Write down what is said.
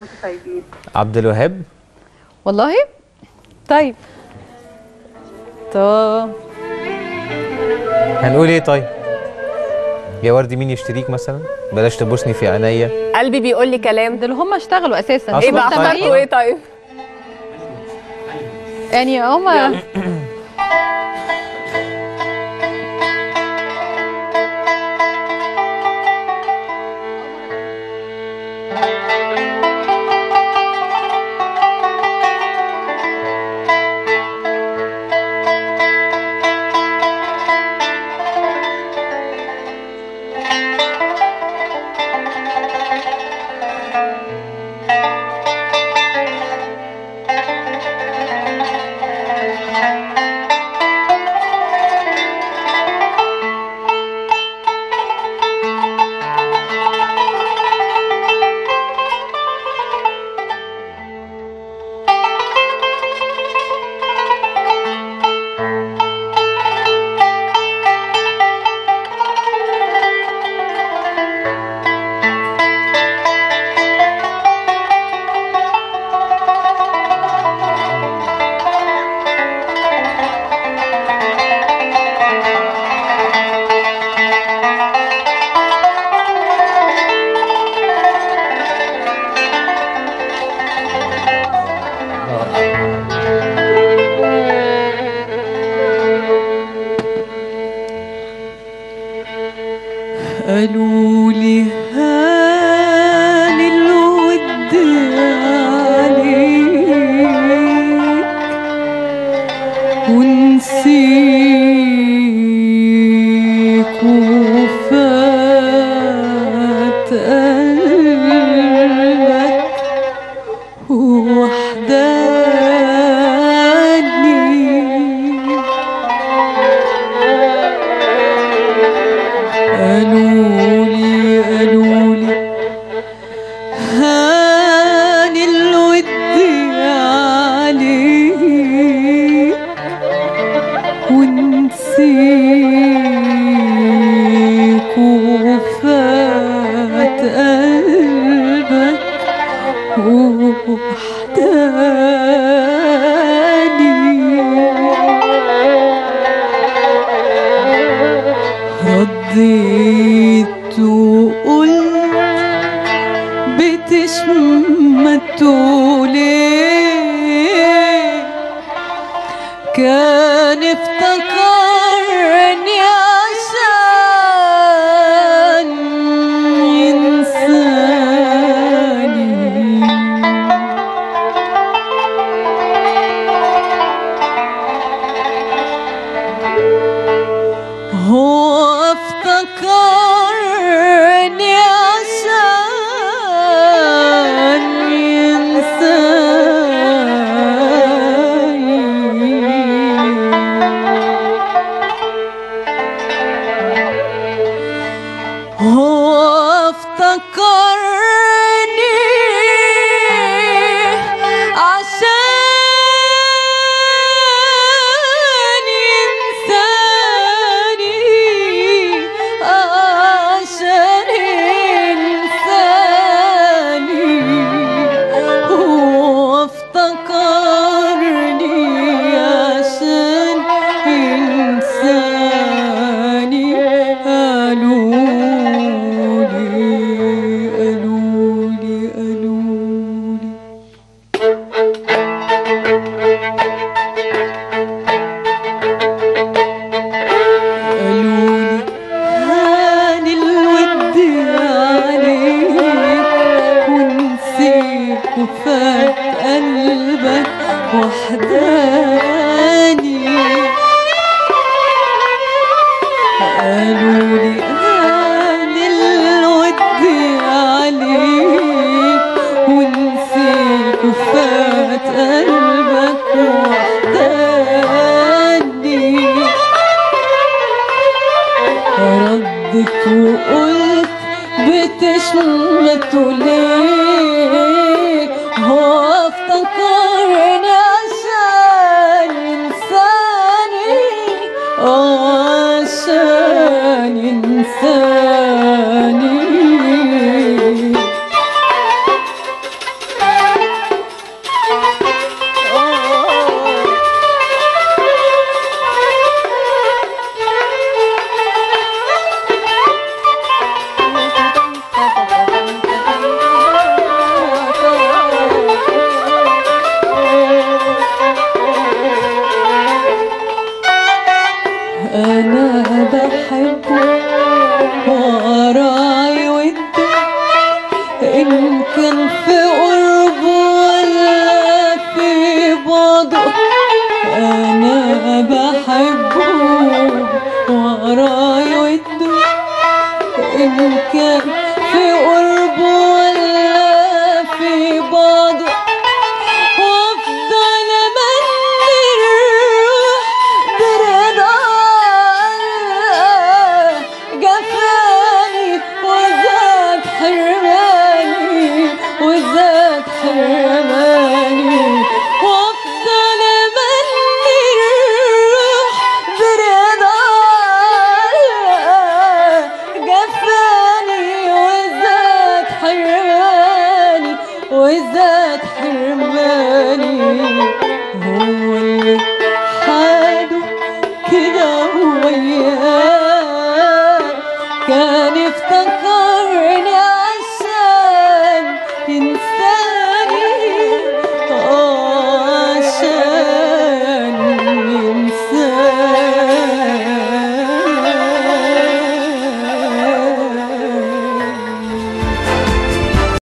طيبين عبد الوهاب والله طيب طب هنقول ايه طيب يا وردي مين يشتريك مثلا بلاش تبوسني في عينيا قلبي بيقول لي كلام دول هم اشتغلوا اساسا أصلاً ايه بقى طيب. اخباركم ايه طيب يعني هم قالوا لي هان الود عليك ونسيك وفات قلبك وحداني قالوا لي قالوا لي هان الود عليك ونسيك وفات قلبك وحداني رديت وقلت بتشمتوا ليه كان افتكرني عشان ينساني هو افتكرني عشان ينساني هو افتكرني عشان ينساني عشان ينساني هو افتكرني عشان ينساني قالوا لي قالوا لي قالوا لي قالوا لي هان الود عليك ونسيك وفات قلبك وحداني قالوا لي هان الود عليك ونسيك وفات قلبك وحداني ردت وقلت بتشمت ليه هو بعده انا بحبه وراي وده ان كان في قربه ولا في بعضه وافضل امني الروح برضا جفاني وزاد حرماني وزاد حرماني وافضل امني الروح برضا جفاني وزاد حرماني وزاد حرماني هو اللي حاله كده وياه كان